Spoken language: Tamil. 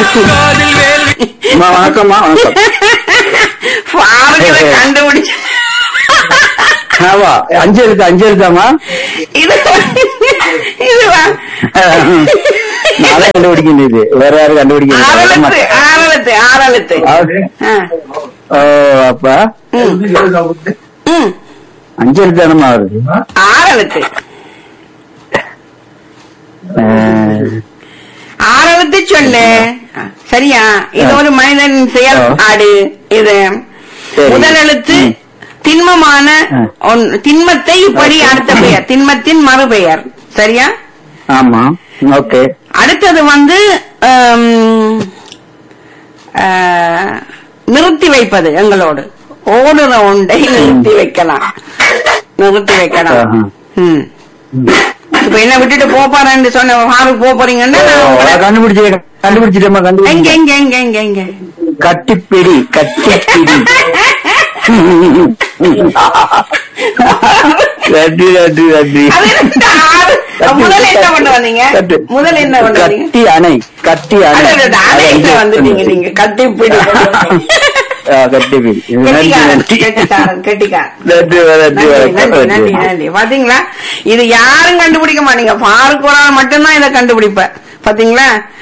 அம்மா, வணக்கம்மா வணக்கம் பாருங்க கண்டுபிடிச்சு ஆமா அஞ்சு எழுத்து அஞ்சு எழுத்தாமா இது இதுவா நான் தான் கண்டுபிடிக்கணும் இது வேற யாரும் கண்டுபிடிக்கணும் ஆறெழுத்து ஆறெழுத்து ஆறெழுத்து ஆ. ஓ அப்ப ம் அஞ்சு எழுத்து தானம்மா வருது ஆறெழுத்து அஹ், ஆறெழுத்து சொல்லு சரியா இது ஒரு மனிதன் செயல்பாடு இது சரி. முதல் எழுத்து ம். திண்மமான ஆ. ஒன்று திண்மத்தை இப்படி அடுத்த பெயர் திண்மத்தின் மறுபெயர் சரியா ஆமா ஓகே அடுத்தது வந்து ஆம், ஆ, நிறுத்தி வைப்பது எங்களோடு ஓடுற ஒன்றை நிறுத்தி வைக்கலாம் நிறுத்தி வைக்கலாம் ஆஹா. ம். இப்ப என்ன விட்டுட்டு போப்பாரன்னு சொன்ன ஆறு போறீங்கன்னா நான் உங்களை- கண்டுபிடிச்சு கண்டுபிடிச்சிட்டேம்மா எங்க கண்டுபிடிச்சு எங்க எங்க எங்க எங்க கட்டிப்பிடி கட்டிப்பிடி நன்றி நன்றி நன்றி அது என்ன ஆறு? முதல்ல என்ன பண்ண வந்தீங்க கட்டு. முதல்ல என்ன பண்ண வந்தீங்க கட்டி அணை கட்டி அணை அடடட, அணையில வந்துட்டீங்க நீங்க கட்டி பிடி ஆ, கட்டிப்பிடி நன்றி கெட்டிக்காரன் நன்றி கெட்டிக்காரன் கெட்டிக்காரன் நன்றி நன்றி நன்றி நன்றி நன்றி வணக்கம் நன்றி பாத்தீங்களா இது யாரும் கண்டுபிடிக்க மாட்டீங்க பாருக்கு ஒரு ஆள் மட்டும்தான் இதை கண்டுபிடிப்ப பாத்தீங்களா